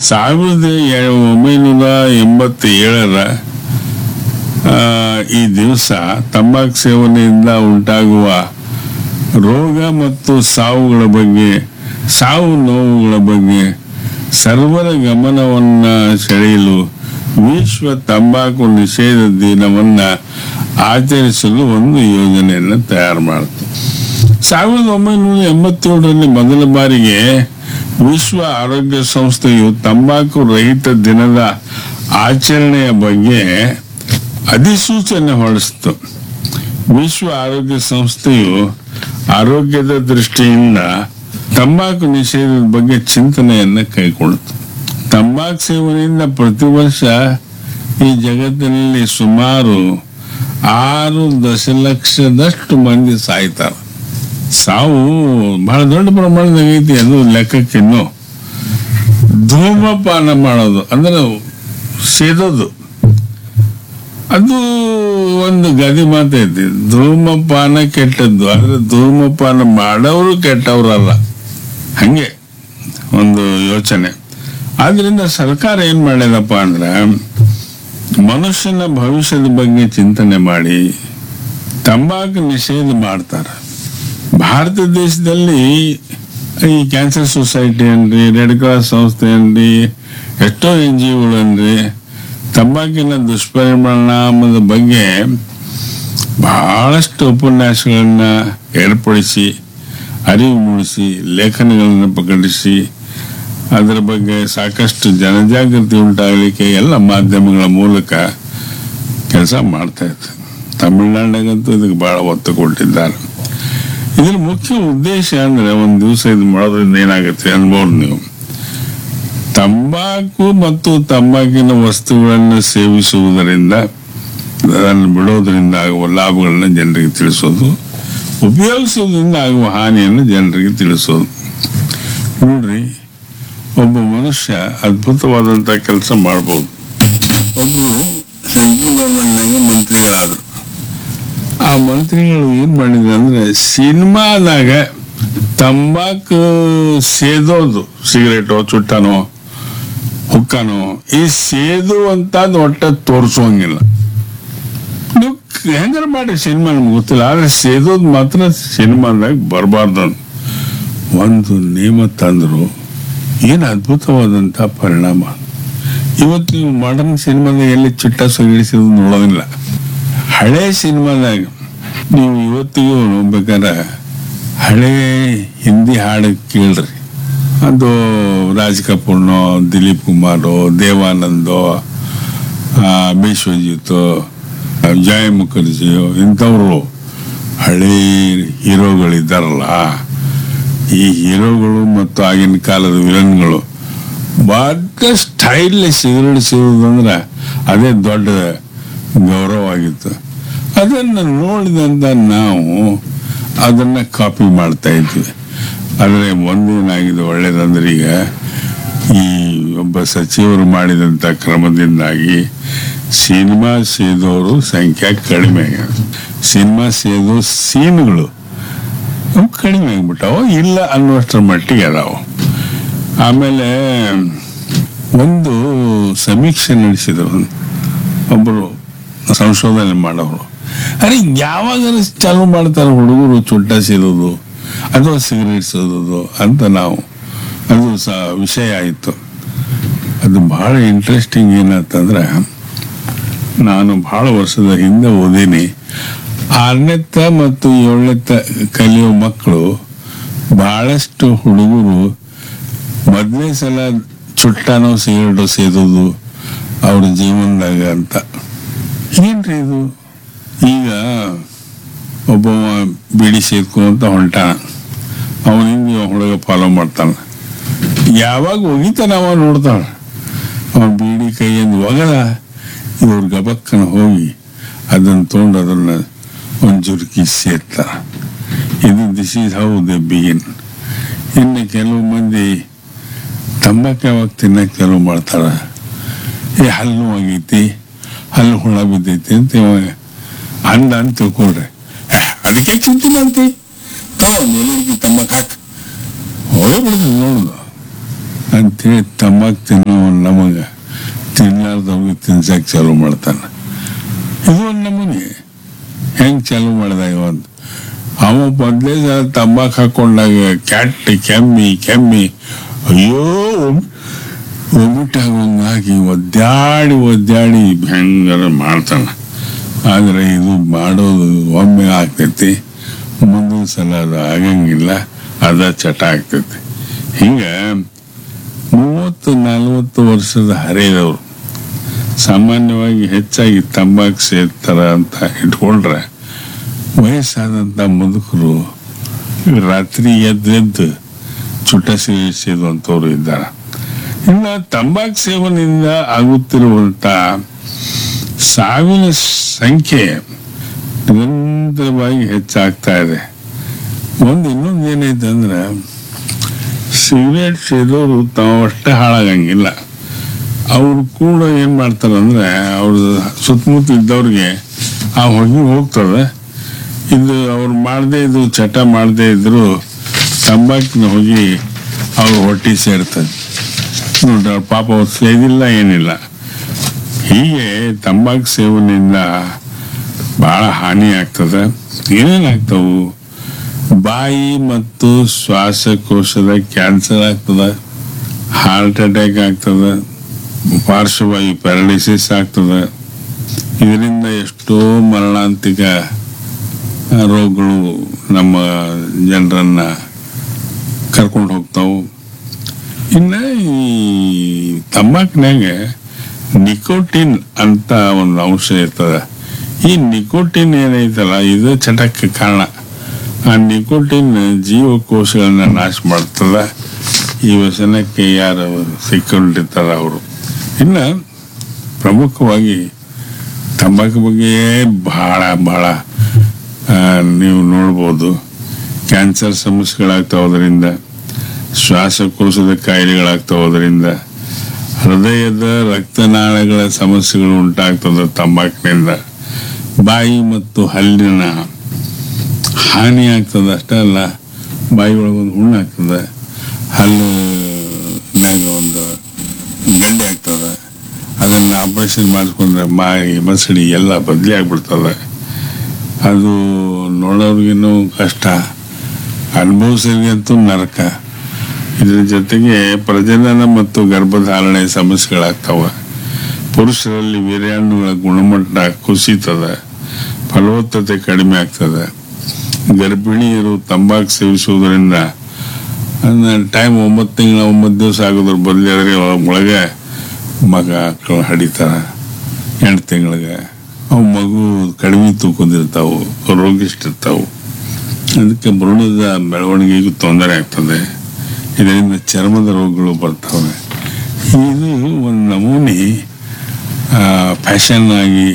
ಸಾವಿರದ ಏ- ಒಂಬೈನೂರ ಎಂಬತ್ತೇಳರ ಆ, ಈ ದಿವಸ ತಂಬಾಕು ಸೇವನೆಯಿಂದ ಉಂಟಾಗುವ ರೋಗ ಮತ್ತು ಸಾವುಗಳ ಬಗ್ಗೆ ಸಾವು ನೋವುಗಳ ಬಗ್ಗೆ ಸರ್ವರ ಗಮನವನ್ನು ಸೆಳೆಯಲು ವಿಶ್ವ ತಂಬಾಕು ನಿಷೇಧ ದಿನವನ್ನು ಆಚರಿಸಲು ಒಂದು ಯೋಜನೆಯನ್ನು ತಯಾರು ಮಾಡಿತು ಸಾವಿರದ ಒಂಬೈನೂರ ಎಂಬತ್ತೇಳರಲ್ಲಿ ಮೊದಲ ಬಾರಿಗೆ ವಿಶ್ವ ಆರೋಗ್ಯ ಸಂಸ್ಥೆಯು ತಂಬಾಕು ರಹಿತ ದಿನದ ಆಚರಣೆಯ ಬಗ್ಗೆ ಅಧಿಸೂಚನೆ ಹೊರಡಿಸಿತು ವಿಶ್ವ ಆರೋಗ್ಯ ಸಂಸ್ಥೆಯು ಆರೋಗ್ಯದ ದೃಷ್ಟಿಯಿಂದ ತಂಬಾಕು ನಿಷೇಧದ ಬಗ್ಗೆ ಚಿಂತನೆಯನ್ನು ಕೈಗೊಳ್ಳಿತು ತಂಬಾಕು ಸೇವನೆಯಿಂದ ಪ್ರತಿ ವರ್ಷ ಈ ಜಗತ್ತಿನಲ್ಲಿ ಸುಮಾರು ಆರು ದಶಲಕ್ಷದಷ್ಟು ಮಂದಿ ಸಾಯ್ತಾರೆ ಸಾವು ಬಹಳ ದೊಡ್ಡ ಪ್ರಮಾಣದಾಗ ಐತಿ ಅದು ಲೆಕ್ಕಕ್ಕಿನ್ನು ಧೂಮಪಾನ ಮಾಡೋದು ಅಂದ್ರೆ ಸೇದೋದು ಅದು ಒಂದು ಗದಿ ಮಾತೈತಿ ಧೂಮಪಾನ ಕೆಟ್ಟದ್ದು ಆದ್ರೆ ಧೂಮಪಾನ ಮಾಡೋರು ಕೆಟ್ಟವರಲ್ಲ ಹಂಗೆ ಒಂದು ಯೋಚನೆ ಆದ್ರಿಂದ ಸರ್ಕಾರ ಏನ್ ಮಾಡ್ಯದಪ್ಪ ಅಂದ್ರೆ ಮನುಷ್ಯನ ಭವಿಷ್ಯದ ಬಗ್ಗೆ ಚಿಂತನೆ ಮಾಡಿ ತಂಬಾಕು ನಿಷೇಧ ಮಾಡ್ತಾರೆ ಭಾರತ ದೇಶದಲ್ಲಿ ಈ ಕ್ಯಾನ್ಸರ್ ಸೊಸೈಟಿ ಅನ್ರಿ ರೆಡ್ ಕ್ರಾಸ್ ಸಂಸ್ಥೆ ಅನ್ರಿ ಎಷ್ಟೋ ಎನ್ ಜಿ ಅನ್ರಿ ತಂಬಾಕಿನ ದುಷ್ಪರಿಣಾಮದ ಬಗ್ಗೆ ಬಹಳಷ್ಟು ಉಪನ್ಯಾಸಗಳನ್ನ ಏರ್ಪಡಿಸಿ ಅರಿವು ಮೂಡಿಸಿ ಲೇಖನಗಳನ್ನು ಪ್ರಕಟಿಸಿ ಅದರ ಬಗ್ಗೆ ಸಾಕಷ್ಟು ಜನಜಾಗೃತಿ ಉಂಟಾಗಲಿಕ್ಕೆ ಎಲ್ಲ ಮಾಧ್ಯಮಗಳ ಮೂಲಕ ಕೆಲಸ ಮಾಡ್ತಾ ಇತ್ತು ತಮಿಳುನಾಡಿಗಂತೂ ಇದಕ್ಕೆ ಬಹಳ ಒತ್ತು ಕೊಟ್ಟಿದ್ದಾರೆ ಇದ್ರ ಮುಖ್ಯ ಉದ್ದೇಶ ಅಂದ್ರೆ ಒಂದು ದಿವಸ ಇದು ಮಾಡೋದ್ರಿಂದ ಏನಾಗುತ್ತೆ ಅನ್ಬೋದು ನೀವು ತಂಬಾಕು ಮತ್ತು ತಂಬಾಕಿನ ವಸ್ತುಗಳನ್ನು ಸೇವಿಸುವುದರಿಂದ ಅದನ್ನು ಬಿಡೋದ್ರಿಂದ ಆಗುವ ಲಾಭಗಳನ್ನ ಜನರಿಗೆ ತಿಳಿಸೋದು ಉಪಯೋಗಿಸೋದ್ರಿಂದ ಆಗುವ ಹಾನಿಯನ್ನು ಜನರಿಗೆ ತಿಳಿಸೋದು ನೋಡ್ರಿ ಒಬ್ಬ ಮನುಷ್ಯ ಅದ್ಭುತವಾದಂತ ಕೆಲಸ ಮಾಡ್ಬೋದು ಒಬ್ಬರು ಸೆಂಟ್ರಲ್ ಗವರ್ಮೆಂಟ್ನಾಗ ಮಂತ್ರಿಗಳಾದ್ರು ಆ ಮಂತ್ರಿಗಳು ಏನ್ ಮಾಡಿದ್ರು ಅಂದ್ರೆ ಸಿನಿಮಾದಾಗ ತಂಬಾಕು ಸೇದೋದು ಸಿಗರೇಟೋ ಚುಟ್ಟನೋ ಹುಕ್ಕನೋ ಈ ಸೇದು ಅಂತ ಒಟ್ಟ ತೋರಿಸೋಂಗಿಲ್ಲ ನೀವು ಹೆಂಗಾರ ಮಾಡಿ ಸಿನಿಮಾ ನಮ್ಗೆ ಗೊತ್ತಿಲ್ಲ ಆದ್ರೆ ಸೇದೋದು ಮಾತ್ರ ಸಿನಿಮಾದಾಗ ಬರಬಾರ್ದು ಒಂದು ನೇಮ ತಂದ್ರು ಏನು ಅದ್ಭುತವಾದಂಥ ಪರಿಣಾಮ ಇವತ್ತು ನೀವು ಮಾಡರ್ನ್ ಸಿನಿಮಾದಾಗ ಎಲ್ಲಿ ಚಿಟ್ಟ ಸೊಗಿಡಿಸಿರೋದು ನೋಡೋದಿಲ್ಲ ಹಳೆ ಸಿನಿಮಾದಾಗ ನೀವು ಇವತ್ತಿಗೂ ನೋಡ್ಬೇಕಾದ್ರೆ ಹಳೆ ಹಿಂದಿ ಹಾಡು ಕೇಳ್ರಿ ಅದು ರಾಜ್ ಕಪೂರ್ನೋ ದಿಲೀಪ್ ಕುಮಾರೋ ದೇವಾನಂದೋ ಆ, ವಿಶ್ವಜಿತ್ ಜಯ ಮುಖರ್ಜಿಯೋ ಇಂಥವ್ರು ಹಳೆ ಹೀರೋಗಳಿದ್ದಾರಲ್ಲ ಈ ಹೀರೋಗಳು ಮತ್ತು ಆಗಿನ ಕಾಲದ ವಿಲನ್ಗಳು ಬಹಳ ಸ್ಟೈಲ್ ಸಿಗರೇಟ್ ಸೇರೋದಂದ್ರೆ ಅದೇ ದೊಡ್ಡ ಗೌರವ ಆಗಿತ್ತು ಅದನ್ನು ನೋಡಿದಂತ ನಾವು ಅದನ್ನ ಕಾಪಿ ಮಾಡ್ತಾ ಇದ್ವಿ ಆದರೆ ಒಂದೇನಾಗಿದೆ ಒಳ್ಳೇದಂದ್ರೆ ಈಗ ಈ ಒಬ್ಬ ಸಚಿವರು ಮಾಡಿದಂಥ ಕ್ರಮದಿಂದಾಗಿ ಸಿನಿಮಾ ಸೇದೋರು ಸಂಖ್ಯೆ ಕಡಿಮೆ ಆಗ್ಯಾದ ಸಿನಿಮಾ ಸೇದೋ ಸೀನ್ಗಳು ಅವು ಕಡಿಮೆ ಆಗ್ಬಿಟ್ಟಾವ ಇಲ್ಲ ಅನ್ನುವಷ್ಟರ ಮಟ್ಟಿಗೆ ಅದಾವ ಆಮೇಲೆ ಒಂದು ಸಮೀಕ್ಷೆ ನಡೆಸಿದ್ರು ಒಬ್ಬರು ಸಂಶೋಧನೆ ಮಾಡೋರು ಅರೆ ಯಾವಾಗ ಚಾಲು ಮಾಡ್ತಾರೆ ಹುಡುಗರು ಚುಟ್ಟ ಸೇದೋದು ಅಥವಾ ಸಿಗರೇಟ್ ಸೇದೋದು ಅಂತ ನಾವು ಅದು ಸಹ ವಿಷಯ ಆಯಿತು ಅದು ಬಹಳ ಇಂಟ್ರೆಸ್ಟಿಂಗ್ ಏನಂತಂದ್ರೆ ನಾನು ಬಹಳ ವರ್ಷದ ಹಿಂದೆ ಓದೀನಿ ಆರನೇತ್ತ ಮತ್ತು ಏಳನೇತ್ತ ಕಲಿಯೋ ಮಕ್ಕಳು ಬಹಳಷ್ಟು ಹುಡುಗರು ಮೊದಲನೇ ಸಲ ಚುಟ್ಟನೋ ಸಿಗರೇಟು ಸೇದೋದು ಅವ್ರ ಜೀವನದಾಗ ಅಂತ ಏನ್ರಿ ಇದು ಈಗ ಒಬ್ಬ ಬಿಡಿ ಸೇದ್ಕೊಂತ ಹೊಂಟಾನ ಅವನ ಹಿಂಗೆ ಹುಡುಗ ಫಾಲೋ ಮಾಡ್ತಾನೆ ಯಾವಾಗ ಒಗಿತಾನ ಅವ ನೋಡ್ತಾಳ ಅವನ ಬೀಡಿ ಕೈಯಿಂದ ಒಗದ ಇವ್ರ ಗಬಕ್ಕನ ಹೋಗಿ ಅದನ್ನು ತೊಗೊಂಡು ಅದನ್ನ ಒಂದು ಜುರುಕಿ ಸೇರ್ತಾರ ಇದು this is how the begin ಇನ್ನು ಕೆಲವು ಮಂದಿ ತಂಬಾಕು ಯಾವಾಗ ತಿನ್ನಕ್ಕೆ ಕೆಲವು ಮಾಡ್ತಾರ ಏ ಹಲ್ಲು ಆಗೈತಿ ಹಲ್ಲು ಹುಳ ಬಿದ್ದೈತಿ ಅಂತ ಇವ ಅಂದ ಅಂತ ತಿಳ್ಕೊಳ್ರಿ "ಏ, ಅದಕ್ಕೆ ಚಿಂತಿಲ್ಲ ಅಂತಿ ತಂಬಾಕು ಹಾಕಿ ಹೋಗೇ ಬಿಡ್ತದೆ ನೋಡುದು ಅಂತೇಳಿ ತಂಬಾಕು ತಿನ್ನೋ ನಮಗೆ ತಿನ್ಲಾರ್ದವ್ರಿಗೆ ತಿನ್ಸಕ್ಕೆ ಚಾಲು ಮಾಡ್ತಾನೆ ಇದು ಒಂದು ನಮೂನೆ ಹೆಂಗ್ ಚಾಲು ಮಾಡ್ದ ಇವತ್ತು ಅವ ಮೊದಲೇ ಸಲ ತಂಬಾಕು ಹಾಕೊಂಡಾಗ ಕ್ಯಾಟ್ ಕೆಮ್ಮಿ ಕೆಮ್ಮಿ ಅಯ್ಯೋ ಒಮ್ಮಿಟ್ಟಾಗಿ ಒದ್ದಾಡಿ ಒದ್ದಾಡಿ ಭಯಂಕರ ಮಾಡ್ತಾನೆ ಆದರೆ ಇದು ಮಾಡೋದು ಒಮ್ಮೆ ಆಗ್ತೈತಿ ಮುಂದಿನ ಸಲ ಅದು ಆಗಂಗಿಲ್ಲ ಅದ ಚಟ ಆಗ್ತೈತಿ ಹಿಂಗೆ ಮೂವತ್ತು ನಲವತ್ತು ವರ್ಷದ ಹರೆಯದವರು ಸಾಮಾನ್ಯವಾಗಿ ಹೆಚ್ಚಾಗಿ ತಂಬಾಕು ಸೇರ್ತಾರ ಅಂತ ಇಟ್ಕೊಂಡ್ರೆ ವಯಸ್ಸಾದಂಥ ಮುದುಕರು ರಾತ್ರಿ ಎದ್ದೆದ್ದು ಚುಟ ಸೇವಿಸಿದಂಥವ್ರು ಇದ್ದಾರೆ ಇನ್ನು ತಂಬಾಕು ಸೇವನೆಯಿಂದ ಆಗುತ್ತಿರುವಂಥ ಸಾವಿನ ಸಂಖ್ಯೆ ನಿರಂತರವಾಗಿ ಹೆಚ್ಚಾಗ್ತಾ ಇದೆ ಒಂದು ಇನ್ನೊಂದು ಏನೈತೆ ಅಂದ್ರೆ ಸಿಗರೇಟ್ ಸೇದೋರು ತಾವಷ್ಟೇ ಹಾಳಾಗಂಗಿಲ್ಲ ಅವ್ರು ಕೂಡ ಏನು ಮಾಡ್ತಾರೆ ಅಂದ್ರೆ ಅವ್ರ ಸುತ್ತಮುತ್ತ ಇದ್ದವ್ರಿಗೆ ಆ ಹೊಗೆ ಹೋಗ್ತದೆ ಇದು ಅವ್ರು ಮಾಡದೇ ಇದು ಚಟ ಮಾಡದೇ ಇದ್ರು ತಂಬಾಕಿನ ಹೋಗಿ ಅವ್ರ ಹೊಟ್ಟೆ ಸೇರ್ತದೆ ನೋಡ್ರಿ ಅವ್ರ ಪಾಪ ಅವ್ರು ಸೇದಿಲ್ಲ ಏನಿಲ್ಲ ಹೀಗೆ ತಂಬಾಕು ಸೇವನೆಯಿಂದ ಬಹಳ ಹಾನಿ ಆಗ್ತದೆ ಏನೇನಾಗ್ತವು ಬಾಯಿ ಮತ್ತು ಶ್ವಾಸಕೋಶದ ಕ್ಯಾನ್ಸರ್ ಆಗ್ತದೆ ಹಾರ್ಟ್ ಅಟ್ಯಾಕ್ ಆಗ್ತದೆ ಪಾರ್ಶ್ವವಾಯು ಪ್ಯಾರಲಿಸಿಸ್ ಆಗ್ತದೆ ಇದರಿಂದ ಎಷ್ಟೋ ಮರಣಾಂತಿಕ ರೋಗಗಳು ನಮ್ಮ ಜನರನ್ನ ಕರ್ಕೊಂಡು ಹೋಗ್ತಾವು ಇನ್ನು ಈ ತಂಬಾಕಿನಾಗ ನಿಕೋಟಿನ್ ಅಂತ ಒಂದು ಅಂಶ ಇರ್ತದೆ ಈ ನಿಕೋಟಿನ್ ಏನೈತಲ್ಲ ಇದು ಚಟಕ್ಕೆ ಕಾರಣ ಆ ನಿಕೋಟಿನ್ ಜೀವಕೋಶಗಳನ್ನ ನಾಶ ಮಾಡ್ತದ ಈ ವ್ಯಸನಕ್ಕೆ ಯಾರು ಸಿಕ್ಕೊಂಡಿರ್ತಾರ ಅವರು ಇನ್ನು ಪ್ರಮುಖವಾಗಿ ತಂಬಾಕು ಬಗ್ಗೆ ಬಹಳ ಬಹಳ ಆ, ನೀವು ನೋಡ್ಬೋದು ಕ್ಯಾನ್ಸರ್ ಸಮಸ್ಯೆಗಳಾಗ್ತಾವ ಅದರಿಂದ ಶ್ವಾಸಕೋಶದ ಕಾಯಿಲೆಗಳಾಗ್ತಾವ ಅದರಿಂದ ಹೃದಯದ ರಕ್ತನಾಳಗಳ ಸಮಸ್ಯೆಗಳು ಉಂಟಾಗ್ತದೆ ತಂಬಾಕಿನಿಂದ ಬಾಯಿ ಮತ್ತು ಹಲ್ಲಿನ ಹಾನಿ ಆಗ್ತದೆ ಅಷ್ಟೇ ಅಲ್ಲ ಬಾಯಿ ಒಳಗೆ ಒಂದು ಹುಣ್ಣು ಆಗ್ತದೆ ಹಲ್ಲು ಮ್ಯಾಗ ಒಂದು ಗಡ್ಡೆ ಆಗ್ತದೆ ಅದನ್ನು ಆಪರೇಷನ್ ಮಾಡಿಸ್ಕೊಂಡ್ರೆ ಮಾಯಿ ಮಸಡಿ ಎಲ್ಲ ಬದಲಿ ಆಗ್ಬಿಡ್ತದೆ ಅದು ನೋಡೋರಿಗೇನು ಕಷ್ಟ ಅನುಭವಿಸೋರಿಗಂತೂ ನರಕ ಇದ್ರ ಜೊತೆಗೆ ಪ್ರಜನನ ಮತ್ತು ಗರ್ಭಧಾರಣೆ ಸಮಸ್ಯೆಗಳಾಗ್ತವೆ ಪುರುಷರಲ್ಲಿ ವೀರ್ಯಾಣುಗಳ ಗುಣಮಟ್ಟ ಕುಸಿತದ ಫಲವತ್ತತೆ ಕಡಿಮೆ ಆಗ್ತದೆ ಗರ್ಭಿಣಿಯರು ತಂಬಾಕು ಸೇವಿಸುವುದರಿಂದ ಟೈಮ್ ಒಂಬತ್ತು ತಿಂಗಳ ಒಂಬತ್ತು ದಿವಸ ಆಗೋದ್ರ ಬದಲಿ ಆದರೆ ಒಳಗೆ ಮಗ ಮಕ್ಕಳು ಹಡಿತಾರ ಎಂಟು ತಿಂಗಳಿಗೆ ಅವು ಮಗು ಕಡಿಮೆ ತೂಕೊಂಡಿರ್ತಾವು ರೋಗಿಷ್ಟಿರ್ತಾವು ಅದಕ್ಕೆ ಭ್ರೂಣದ ಬೆಳವಣಿಗೆಗೂ ತೊಂದರೆ ಆಗ್ತದೆ ಇದರಿಂದ ಚರ್ಮದ ರೋಗಗಳು ಬರ್ತವೆ ಇದು ಒಂದು ನಮೂನಿ ಫ್ಯಾಷನ್ ಆಗಿ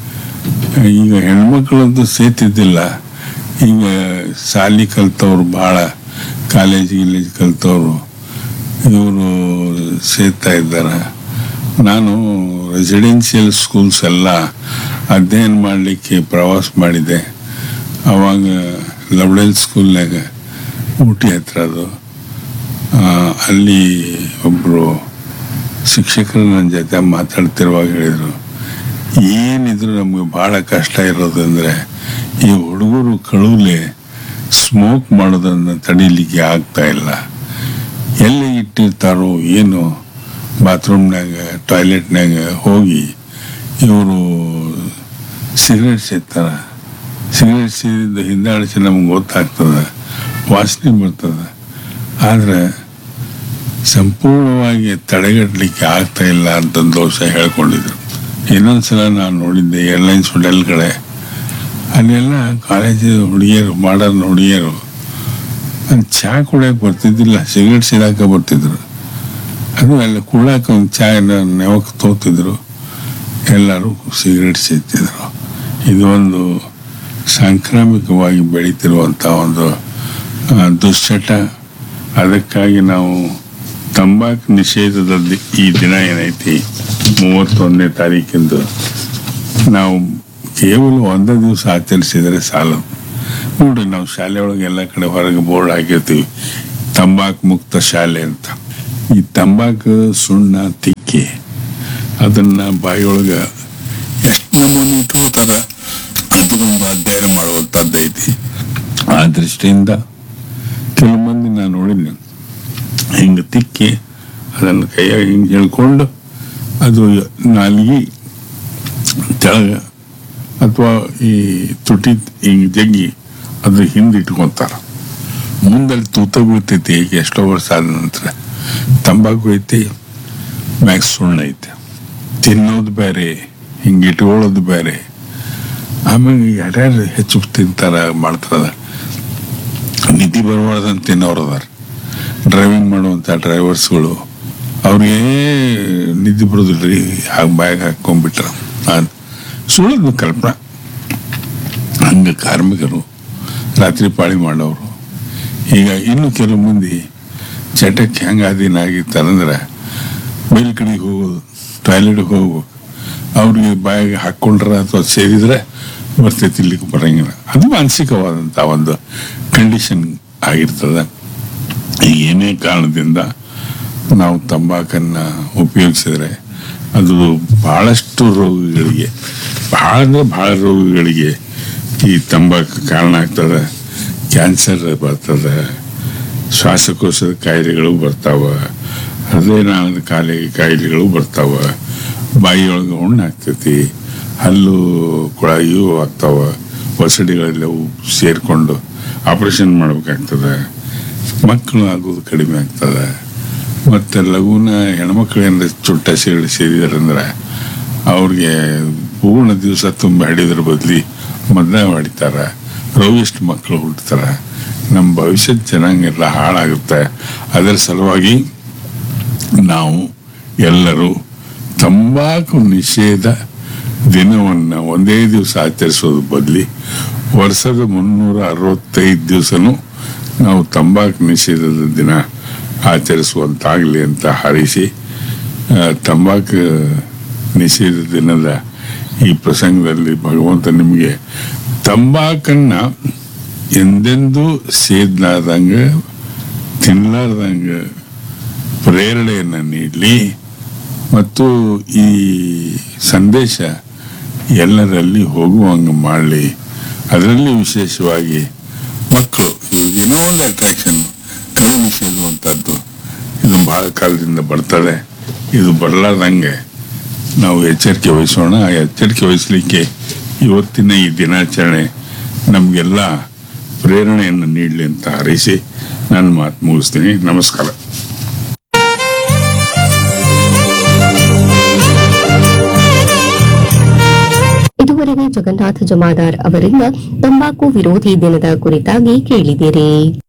ಈಗ ಹೆಣ್ಮಕ್ಳಂತೂ ಸೇತಿದ್ದಿಲ್ಲ ಈಗ ಶಾಲಿ ಕಲ್ತವ್ರು ಭಾಳ ಕಾಲೇಜ್ ಗಿಲೇಜ್ ಕಲ್ತವ್ರು ಇವರು ಸೇರ್ತಾ ಇದ್ದಾರೆ ನಾನು ರೆಸಿಡೆನ್ಷಿಯಲ್ ಸ್ಕೂಲ್ಸ್ ಎಲ್ಲ ಅಧ್ಯಯನ ಮಾಡಲಿಕ್ಕೆ ಪ್ರವಾಸ ಮಾಡಿದೆ ಅವಾಗ ಲವ್ಡೆಲ್ ಸ್ಕೂಲ್ನಾಗ ಊಟಿ ಹತ್ರ ಅದು ಆ, ಅಲ್ಲಿ ಒಬ್ಬರು ಶಿಕ್ಷಕರು ನನ್ನ ಜೊತೆ ಮಾತಾಡ್ತಿರುವಾಗ ಹೇಳಿದರು ಏನಿದ್ರು ನಮಗೆ ಭಾಳ ಕಷ್ಟ ಇರೋದಂದ್ರೆ ಈ ಹುಡುಗರು ಕಳುಲೆ ಸ್ಮೋಕ್ ಮಾಡೋದನ್ನು ತಡೀಲಿಕ್ಕೆ ಆಗ್ತಾ ಇಲ್ಲ ಎಲ್ಲಿ ಇಟ್ಟಿರ್ತಾರೋ ಏನು ಬಾತ್ರೂಮ್ನಾಗ ಟಾಯ್ಲೆಟ್ನಾಗ ಹೋಗಿ ಇವರು ಸಿಗರೇಟ್ ಸೇರ್ತಾರ ಸಿಗರೇಟ್ ಸೇದಿದ್ದು ಹಿಂದಾಡಿಸಿ ನಮ್ಗೆ ಗೊತ್ತಾಗ್ತದೆ ವಾಸನೆ ಬರ್ತದೆ ಆದರೆ ಸಂಪೂರ್ಣವಾಗಿ ತಡೆಗಟ್ಟಲಿಕ್ಕೆ ಆಗ್ತಾ ಇಲ್ಲ ಅಂತ ದೋಷ ಹೇಳ್ಕೊಂಡಿದ್ರು ಇನ್ನೊಂದ್ಸಲ ನಾನು ನೋಡಿದ್ದೆ ಏರ್ಲೈನ್ಸ್ ಹೋಟೆಲ್ ಕಡೆ ಅಲ್ಲೆಲ್ಲ ಕಾಲೇಜಿನ ಹುಡುಗಿಯರು ಮಾಡರ್ನ್ ಹುಡುಗಿಯರು ಅಲ್ಲಿ ಚಹಾ ಕುಡಿಯೋಕೆ ಬರ್ತಿದ್ದಿಲ್ಲ ಸಿಗರೇಟ್ ಸೇದಾಕ ಬರ್ತಿದ್ರು ಅದು ಅಲ್ಲಿ ಕುಡ್ಲಾಕ ಒಂದು ಚಾಯನ ನೆವಕ್ಕೆ ತೋತಿದ್ರು ಎಲ್ಲರೂ ಸಿಗರೇಟ್ ಸೇರ್ತಿದ್ರು ಇದು ಒಂದು ಸಾಂಕ್ರಾಮಿಕವಾಗಿ ಬೆಳೀತಿರುವಂಥ ಒಂದು ಆ, ದುಶ್ಚಟ ಅದಕ್ಕಾಗಿ ನಾವು ತಂಬಾಕು ನಿಷೇಧದ ದಿ- ಈ ದಿನ ಏನೈತಿ ಮೂವತ್ತೊಂದನೇ ತಾರೀಕಿಂದು ನಾವು ಕೇವಲ ಒಂದೇ ದಿವಸ ಆಚರಿಸಿದರೆ ಸಾಲದು ನೋಡ್ರಿ ನಾವು ಶಾಲೆ ಒಳಗೆ ಎಲ್ಲ ಕಡೆ ಹೊರಗೆ ಬೋರ್ಡ್ ಹಾಕಿರ್ತೀವಿ ತಂಬಾಕು ಮುಕ್ತ ಶಾಲೆ ಅಂತ ಈ ತಂಬಾಕು ಸುಣ್ಣ ತಿಕ್ಕಿ ಹಾಕಿ ಅದನ್ನ ಬಾಯಿಯೊಳಗೆ ಎಷ್ಟು ನಮೂನಿ ಇಟ್ಕೋತಾರ ಅದಕ್ಕೊಂದು ಅಧ್ಯಯನ ಮಾಡುವಂಥದ್ದೈತಿ ಆ ದೃಷ್ಟಿಯಿಂದ ಕೆಲವು ಮಂದಿ ನಾನು ನೋಡಿದ್ನಿ ಹಿಂಗೆ ತಿಕ್ಕಿ ಅದನ್ನು ಕೈಯಾಗ ಹಿಂಗೆ ಹೇಳ್ಕೊಂಡು ಅದು ನಾಲ್ಗಿ ತೆಳಗ ಅಥವಾ ಈ ತುಟಿ ಹಿಂಗೆ ಜಗ್ಗಿ ಅದು ಹಿಂದೆ ಇಟ್ಕೊಂತಾರ ಮುಂದಲ್ಲಿ ತೂತ ಬೀಳ್ತೈತಿ ಈಗ ಎಷ್ಟೋ ವರ್ಷ ಆದ ನಂತರ ತಂಬಾಕು ಐತಿ ಮ್ಯಾಕ್ಸ್ ಸುಣ್ಣ ಐತಿ ತಿನ್ನೋದು ಬೇರೆ ಹಿಂಗೆ ಇಟ್ಕೊಳ್ಳೋದು ಬೇರೆ ಆಮೇಲೆ ಯಾರ್ಯಾರು ಹೆಚ್ಚು ತಿಂತಾರ ಮಾಡ್ತಾರ ನಿಧಿ ಬರಬಾರ್ದಂತ ತಿನ್ನೋರು ಅದಾರ ಡ್ರೈವಿಂಗ್ ಮಾಡುವಂಥ ಡ್ರೈವರ್ಸ್ಗಳು ಅವ್ರಿಗೆ ನಿದ್ದೆ ಬರೋದಿಲ್ರಿ ಹಾಗೆ ಬ್ಯಾಗ್ ಹಾಕೊಂಡ್ಬಿಟ್ರ ಸುಳ್ಳದ ಕಲ್ಪನಾ ಹಂಗೆ ಕಾರ್ಮಿಕರು ರಾತ್ರಿ ಪಾಳಿ ಮಾಡೋರು ಈಗ ಇನ್ನು ಕೆಲವು ಮಂದಿ ಚಟಕ್ಕೆ ಹೆಂಗೆ ಅಧೀನ ಆಗಿರ್ತಾರಂದ್ರೆ ಮೇಲ್ ಕಡೆಗೆ ಹೋಗೋದು ಟಾಯ್ಲೆಟ್ಗೆ ಹೋಗ್ಬೇಕು ಅವ್ರಿಗೆ ಬಾಯಿಗೆ ಹಾಕ್ಕೊಂಡ್ರೆ ಅಥವಾ ಸೇರಿದ್ರೆ ಬರ್ತೈತಿ ಇಲ್ಲಿಗೆ ಬರಂಗಿಲ್ಲ ಅದು ಮಾನಸಿಕವಾದಂಥ ಒಂದು ಕಂಡೀಷನ್ ಆಗಿರ್ತದೆ ಈಗ ಏನೇ ಕಾರಣದಿಂದ ನಾವು ತಂಬಾಕನ್ನು ಉಪಯೋಗಿಸಿದ್ರೆ ಅದು ಬಹಳಷ್ಟು ರೋಗಗಳಿಗೆ ಬಹಳ ಅಂದರೆ ಬಹಳ ರೋಗಗಳಿಗೆ ಈ ತಂಬಾಕು ಕಾರಣ ಆಗ್ತದೆ ಕ್ಯಾನ್ಸರ್ ಬರ್ತದೆ ಶ್ವಾಸಕೋಶದ ಕಾಯಿಲೆಗಳು ಬರ್ತಾವ ಹೃದಯನಾಳದ ಕಾಯಿಲೆ ಕಾಯಿಲೆಗಳು ಬರ್ತಾವ ಬಾಯಿಯೊಳಗೆ ಹುಣ್ಣು ಆಗ್ತೈತಿ ಹಲ್ಲು ಕೊಳಾಯಿಯೂ ಆಗ್ತಾವ ಒಸಡಿಗಳೆಲ್ಲವೂ ಸೇರಿಕೊಂಡು ಆಪರೇಷನ್ ಮಾಡ್ಬೇಕಾಗ್ತದೆ ಮಕ್ಕಳು ಆಗೋದು ಕಡಿಮೆ ಆಗ್ತದೆ ಮತ್ತು ಲಘುನ ಹೆಣ್ಮಕ್ಳು ಏನಾರ ಚುಟ್ಟ ಸೇರಿ ಸೇರಿದಾರಂದ್ರೆ ಅವ್ರಿಗೆ ಪೂರ್ಣ ದಿವಸ ತುಂಬ ಹಿಡಿದ್ರ ಬದಲಿ ಮೊದಲೇ ಹೊಡಿತಾರೆ ರೋಗಿಷ್ಟು ಮಕ್ಕಳು ಹುಡ್ತಾರೆ ನಮ್ಮ ಭವಿಷ್ಯದ ಜನಾಂಗೆಲ್ಲ ಹಾಳಾಗುತ್ತೆ ಅದರ ಸಲುವಾಗಿ ನಾವು ಎಲ್ಲರೂ ತಂಬಾಕು ನಿಷೇಧ ದಿನವನ್ನು ಒಂದೇ ದಿವಸ ಆಚರಿಸೋದು ಬದಲಿ ವರ್ಷದ ಮುನ್ನೂರ ಅರವತ್ತೈದು ದಿವಸನೂ ನಾವು ತಂಬಾಕು ನಿಷೇಧದ ದಿನ ಆಚರಿಸುವಂತಾಗಲಿ ಅಂತ ಹಾರೈಸಿ ಆ, ತಂಬಾಕು ನಿಷೇಧ ದಿನದ ಈ ಪ್ರಸಂಗದಲ್ಲಿ ಭಗವಂತ ನಿಮಗೆ ತಂಬಾಕನ್ನ ಎಂದೆಂದೂ ಸೇದ್ಲಾರ್ದಂಗೆ ತಿನ್ಲಾರ್ದಂಗೆ ಪ್ರೇರಣೆಯನ್ನು ನೀಡಲಿ ಮತ್ತು ಈ ಸಂದೇಶ ಎಲ್ಲರಲ್ಲಿ ಹೋಗುವಂಗೆ ಮಾಡಲಿ ಅದರಲ್ಲಿ ವಿಶೇಷವಾಗಿ ಮಕ್ಕಳು ಏನೋ ಒಂದು ಅಟ್ರಾಕ್ಷನ್ ಕಡಿಮೆ ಸೇರುವಂಥದ್ದು ಇದು ಬಹಳ ಕಾಲದಿಂದ ಬರ್ತದೆ ಇದು ಬರಲಾರ್ದಂಗೆ ನಾವು ಎಚ್ಚರಿಕೆ ವಹಿಸೋಣ ಆ ಎಚ್ಚರಿಕೆ ವಹಿಸಲಿಕ್ಕೆ ಇವತ್ತಿನ ಈ ದಿನಾಚರಣೆ ನಮಗೆಲ್ಲ ಪ್ರೇರಣೆಯನ್ನು ನೀಡಲಿ ಅಂತ ಹಾರೈಸಿ ನನ್ನ ಮಾತು ಮುಗಿಸ್ತೀನಿ ನಮಸ್ಕಾರ ಇದುವರೆಗೆ ಜಗನ್ನಾಥ ಜಮಾದಾರ್ ಅವರಿಂದ ತಂಬಾಕು ವಿರೋಧಿ ದಿನದ ಕುರಿತಾಗಿ ಕೇಳಿದಿರಿ